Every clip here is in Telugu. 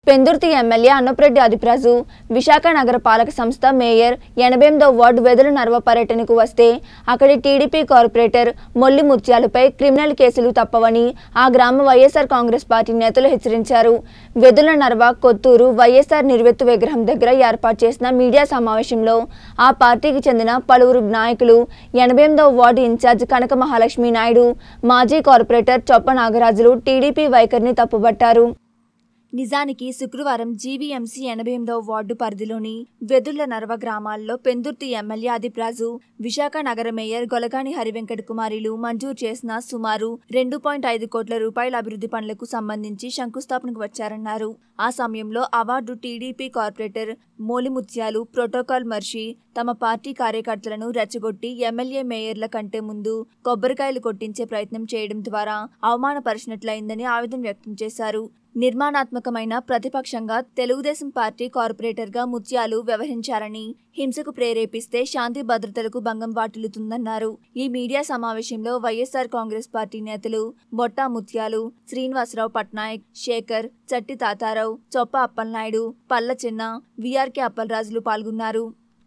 పెందుర్తి ఎమ్మెల్యే అన్నప్రెడ్డి అదిప్రాజు విశాఖ నగర పాలక సంస్థ మేయర్ ఎనభై ఎనిమిదో వార్డు వెదుల నర్వ పర్యటనకు వస్తే అక్కడి టీడీపీ కార్పొరేటర్ మొల్లి ముత్యాలపై క్రిమినల్ కేసులు తప్పవని ఆ గ్రామ వైఎస్ఆర్ కాంగ్రెస్ పార్టీ నేతలు హెచ్చరించారు వెదుల నర్వ కొత్తూరు వైఎస్ఆర్ నిర్వెత్తు విగ్రహం దగ్గర ఏర్పాటు చేసిన మీడియా సమావేశంలో ఆ పార్టీకి చెందిన పలువురు నాయకులు ఎనభై ఎనిమిదవ వార్డు ఇన్ఛార్జ్ కనక మహాలక్ష్మి నాయుడు మాజీ కార్పొరేటర్ చొప్ప నాగరాజులు టీడీపీ వైఖరిని తప్పుబట్టారు నిజానికి శుక్రవారం జీవీఎంసీ ఎనభై ఎనిమిదవ వార్డు పరిధిలోని వెదుళ్ల నర్వ గ్రామాల్లో పెందుర్తి ఎమ్మెల్యే అదిప్రాజు విశాఖ నగర మేయర్ గొలగాని హరివెంకట కుమారిలు మంజూరు చేసిన సుమారు రెండు పాయింట్ ఐదు కోట్ల రూపాయల అభివృద్ధి పనులకు సంబంధించి శంకుస్థాపనకు వచ్చారన్నారు ఆ సమయంలో అవార్డు టీడీపీ కార్పొరేటర్ మోలిముత్యాలు ప్రోటోకాల్ మర్చి తమ పార్టీ కార్యకర్తలను రెచ్చగొట్టి ఎమ్మెల్యే మేయర్ల కంటే ముందు కొబ్బరికాయలు కొట్టించే ప్రయత్నం చేయడం ద్వారా అవమానపరిచినట్లయిందని ఆవేదన వ్యక్తం చేశారు నిర్మాణాత్మకమైన ప్రతిపక్షంగా తెలుగుదేశం పార్టీ కార్పొరేటర్గా ముత్యాలు వ్యవహరించారని హింసకు ప్రేరేపిస్తే శాంతి భద్రతలకు భంగం వాటిల్లుతుందన్నారు ఈ మీడియా సమావేశంలో వైఎస్ఆర్ కాంగ్రెస్ పార్టీ నేతలు బొట్టా ముత్యాలు శ్రీనివాసరావు పట్నాయక్ శేఖర్ చట్టి తాతారావు చొప్ప అప్పలనాయుడు పల్ల చిన్న విఆర్కే అప్పలరాజులు పాల్గొన్నారు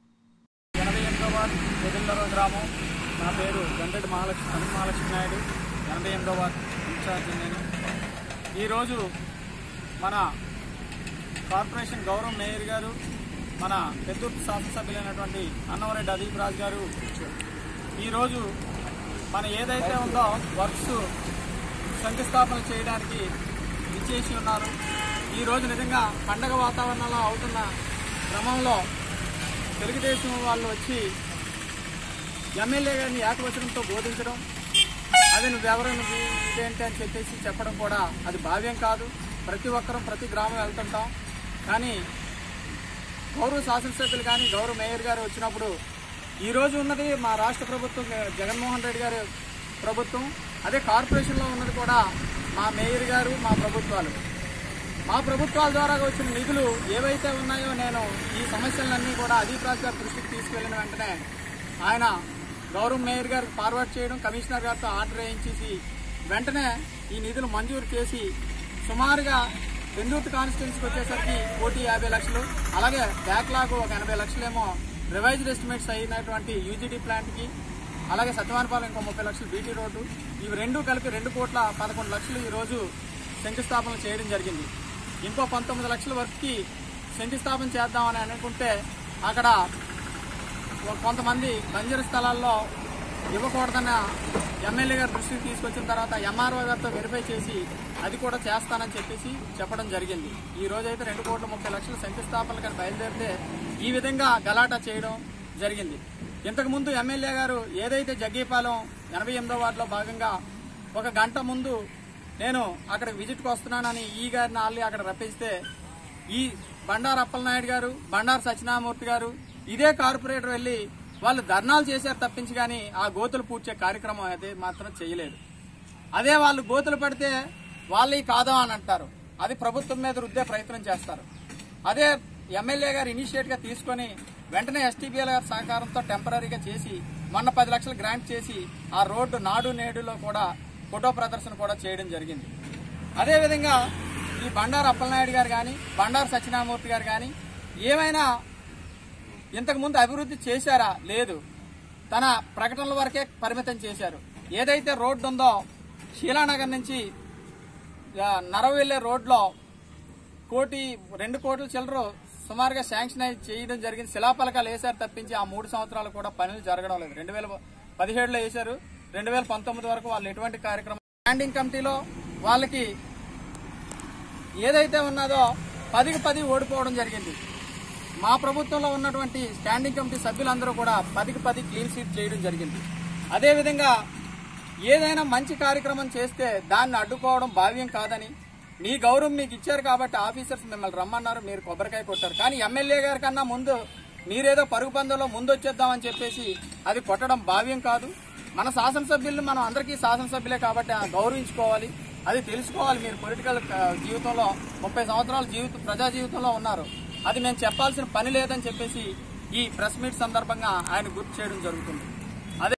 ఎనభై ఎనిమిదో వార్డు వెదిల్లరో గ్రామం నా పేరు గంటెడి మహాలక్ష్మి కనక మహాలక్ష్మి నాయుడు ఎనభై ఎనిమిదో వార్డు ఇన్ఛార్జి నేను ఈరోజు మన కార్పొరేషన్ గౌరవ మేయర్ గారు మన పెద్దూర్పు శాసనసభ్యులైనటువంటి అన్నవరెడ్డి అదీప్ రాజు గారు ఈరోజు మన ఏదైతే ఉందో వర్క్స్ శంకుస్థాపన చేయడానికి ఇచ్చేసి ఉన్నారు ఈరోజు నిజంగా పండగ వాతావరణంలో అవుతున్న క్రమంలో తెలుగుదేశం వాళ్ళు వచ్చి ఎమ్మెల్యే గారిని ఏకవచనంతో బోధించడం అది నువ్వెవరు నువ్వు ఇదేంటి అని చెప్పేసి చెప్పడం కూడా అది భావ్యం కాదు ప్రతి ఒక్కరం ప్రతి గ్రామం వెళ్తుంటాం కానీ గౌరవ శాసనసభ్యులు కానీ గౌరవ మేయర్ గారు వచ్చినప్పుడు ఈ రోజు ఉన్నది మా రాష్ట్ర ప్రభుత్వం జగన్మోహన్ రెడ్డి గారి ప్రభుత్వం అదే కార్పొరేషన్లో ఉన్నది కూడా మా మేయర్ గారు మా ప్రభుత్వాలు మా ప్రభుత్వాల ద్వారా వచ్చిన నిధులు ఏవైతే ఉన్నాయో నేను ఈ సమస్యలన్నీ కూడా అధిప్రాజ్ గారి దృష్టికి తీసుకెళ్లిన వెంటనే ఆయన గౌరవ్ మేయర్ గారికి ఫార్వర్డ్ చేయడం కమిషనర్ గారితో ఆర్డర్ వేయించేసి వెంటనే ఈ నిధులు మంజూరు చేసి సుమారుగా పెందుర్తి కాన్స్టిట్యున్సీకి వచ్చేసరికి కోటి యాభై లక్షలు అలాగే బ్యాక్లాగ్ ఒక ఎనభై లక్షలేమో రివైజ్డ్ ఎస్టిమేట్స్ అయినటువంటి యూజీడీ ప్లాంట్కి అలాగే సత్యవానపాలెం ఇంకో ముప్పై లక్షలు బీటీ రోడ్డు ఇవి రెండు కలిపి రెండు కోట్ల పదకొండు లక్షలు ఈ రోజు శంకుస్థాపన చేయడం జరిగింది ఇంకో పంతొమ్మిది లక్షల వరకుకి శంకుస్థాపన చేద్దామని అనుకుంటే అక్కడ ఒక- కొంతమంది బంజరు స్థలాల్లో ఇవ్వకూడదన్న ఎమ్మెల్యే గారి దృష్టికి తీసుకొచ్చిన తర్వాత ఎంఆర్ఓ గారితో వెరిఫై చేసి అది కూడా చేస్తానని చెప్పేసి చెప్పడం జరిగింది ఈ రోజైతే రెండు కోట్ల ముప్పై లక్షల శంకుస్థాపనలు కానీ బయలుదేరితే ఈ విధంగా గలాటా చేయడం జరిగింది ఇంతకు ముందు ఎమ్మెల్యే గారు ఏదైతే జగ్గీపాలెం ఎనభై ఎనిమిదో వార్డులో భాగంగా ఒక గంట ముందు నేను అక్కడ విజిట్కి వస్తున్నానని ఈ గారిని ఆల్రెడీ అక్కడ రప్పిస్తే ఈ బండారు అప్పలనాయుడు గారు బండారు సత్యనారాయణమూర్తి గారు ఇదే కార్పొరేటర్ వెళ్లి వాళ్ళు ధర్నాలు చేశారు తప్పించి కానీ ఆ గోతులు పూడ్చే కార్యక్రమం అయితే మాత్రం చేయలేదు అదే వాళ్ళు గోతులు పడితే వాళ్ళవి కాదా అని అంటారు అది ప్రభుత్వం మీద రుద్దే ప్రయత్నం చేస్తారు అదే ఎమ్మెల్యే గారు ఇనిషియేట్ గా తీసుకొని వెంటనే ఎస్టీబీఎల్ గారి సహకారంతో టెంపరీగా చేసి మొన్న పది లక్షలు గ్రాంట్ చేసి ఆ రోడ్డు నాడు నేడులో కూడా ఫోటో ప్రదర్శన కూడా చేయడం జరిగింది అదేవిధంగా ఈ బండారు అప్పలనాయుడు గారు కానీ బండారు సత్యనారాయణమూర్తి గారు కానీ ఏమైనా ఇంతకు ముందు అభివృద్ధి చేశారా లేదు తన ప్రకటనల వరకే పరిమితం చేశారు ఏదైతే రోడ్డు ఉందో శీలానగర్ నుంచి ఆ, నరవ వెళ్లే రోడ్లో కోటి రెండు కోట్ల చిల్లర సుమారుగా శాంక్షన్ అయి చేయడం జరిగింది శిలాపలకాలు వేశారు తప్పించి ఆ మూడు సంవత్సరాలు కూడా పనులు జరగడం లేదు రెండు వేల పదిహేడులో వేశారు రెండు వేల పంతొమ్మిది వరకు వాళ్ళు ఎటువంటి కార్యక్రమం స్టాండింగ్ కమిటీలో వాళ్ళకి ఏదైతే ఉన్నదో పదికి పది ఓడిపోవడం జరిగింది మా ప్రభుత్వంలో ఉన్నటువంటి స్టాండింగ్ కమిటీ సభ్యులందరూ కూడా పదికి పది క్లీన్ షీట్ చేయడం జరిగింది అదేవిధంగా ఏదైనా మంచి కార్యక్రమం చేస్తే దాన్ని అడ్డుకోవడం భావ్యం కాదని మీ గౌరవం మీకు ఇచ్చారు కాబట్టి ఆఫీసర్స్ మిమ్మల్ని రమ్మన్నారు మీరు కొబ్బరికాయ కొట్టారు కానీ ఎమ్మెల్యే గారి కన్నా ముందు మీరేదో పరుగు పందంలో ముందు వచ్చేద్దామని చెప్పేసి అది కొట్టడం భావ్యం కాదు మన శాసనసభ్యులను మనం అందరికీ శాసనసభ్యులే కాబట్టి ఆ గౌరవించుకోవాలి అది తెలుసుకోవాలి మీరు పొలిటికల్ ఆ, జీవితంలో ముప్పై సంవత్సరాల జీవిత ప్రజా జీవితంలో ఉన్నారు అది మేము చెప్పాల్సిన పని లేదని చెప్పేసి ఈ ప్రెస్ మీట్ సందర్భంగా ఆయన గుర్తు చేయడం జరుగుతుంది అదే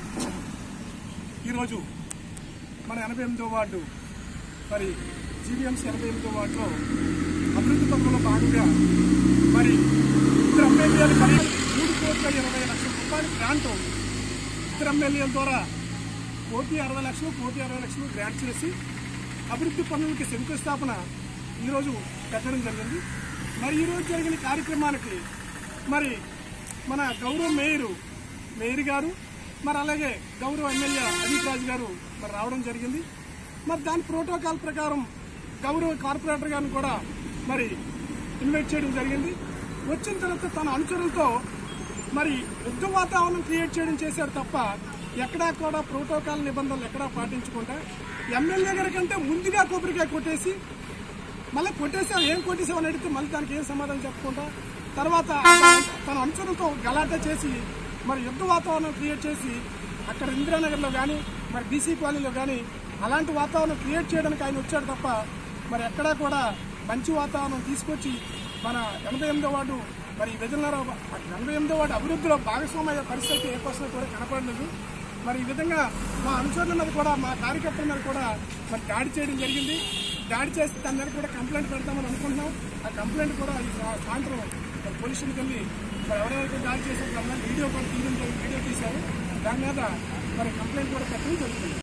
ఈరోజు మన ఎనభై ఎనిమిదో వార్డు మరి జీవీఎంసీ ఎనభై ఎనిమిదో వార్డులో అభివృద్ధి పథకంలో భాగంగా మరి ఇద్దరు ఎమ్మెల్యేలు కలిగి మూడు కోట్ల ఇరవై లక్షల రూపాయలు గ్రాంట్ ఉంది ఇద్దరు ఎమ్మెల్యేల ద్వారా కోటి అరవై లక్షలు కోటి అరవై లక్షలు గ్రాంట్ చేసి అభివృద్ధి పనులకి శంకుస్థాపన ఈరోజు పెట్టడం జరిగింది మరి ఈరోజు జరిగిన కార్యక్రమానికి మరి మన గౌరవ మేయరు మేయర్ గారు మరి అలాగే గౌరవ ఎమ్మెల్యే అదీప్ రాజు గారు మరి రావడం జరిగింది మరి దాని ప్రోటోకాల్ ప్రకారం గౌరవ కార్పొరేటర్ గారిని కూడా మరి ఇన్వైట్ చేయడం జరిగింది వచ్చిన తర్వాత తన అనుచరులతో మరి యుద్ధ వాతావరణం క్రియేట్ చేయడం చేశాడు తప్ప ఎక్కడా కూడా ప్రోటోకాల్ నిబంధనలు ఎక్కడా పాటించకుండా ఎమ్మెల్యే గారి కంటే ముందుగా కొబ్బరికాయ కొట్టేసి మళ్ళీ కొట్టేసావు ఏం కొట్టేసావు అని అడిగితే మళ్ళీ దానికి ఏం సమాధానం చెప్పకుండా తర్వాత తన అనుచరులతో గలాటా చేసి మరి యుద్ధ వాతావరణం క్రియేట్ చేసి అక్కడ ఇందిరానగర్లో కానీ మరి బీసీ కాలనీలో కానీ అలాంటి వాతావరణం క్రియేట్ చేయడానికి ఆయన వచ్చాడు తప్ప మరి ఎక్కడా కూడా మంచి వాతావరణం తీసుకొచ్చి మన ఎనభై ఎనిమిదో వార్డు మరి విజయనగర ఎనభై ఎనిమిదో వార్డు అభివృద్ధిలో భాగస్వామ్య పరిస్థితి ఏ కోసం కూడా కనపడలేదు మరి ఈ విధంగా మా అనుచరుల మీద కూడా మా కార్యకర్తల మీద కూడా మరి దాడి చేయడం జరిగింది దాడి చేసి తన మీద కూడా కంప్లైంట్ పెడతామని అనుకుంటున్నాం ఆ కంప్లైంట్ కూడా ఈ సా- సాయంత్రం మరి పోలీసులకు వెళ్ళి మరి ఎవరెవరైతే దాడి చేసిన వీడియో కూడా తీయడం జరిగింది, వీడియో తీశారు దాని మీద మరి కంప్లైంట్ కూడా పెట్టడం జరుగుతుంది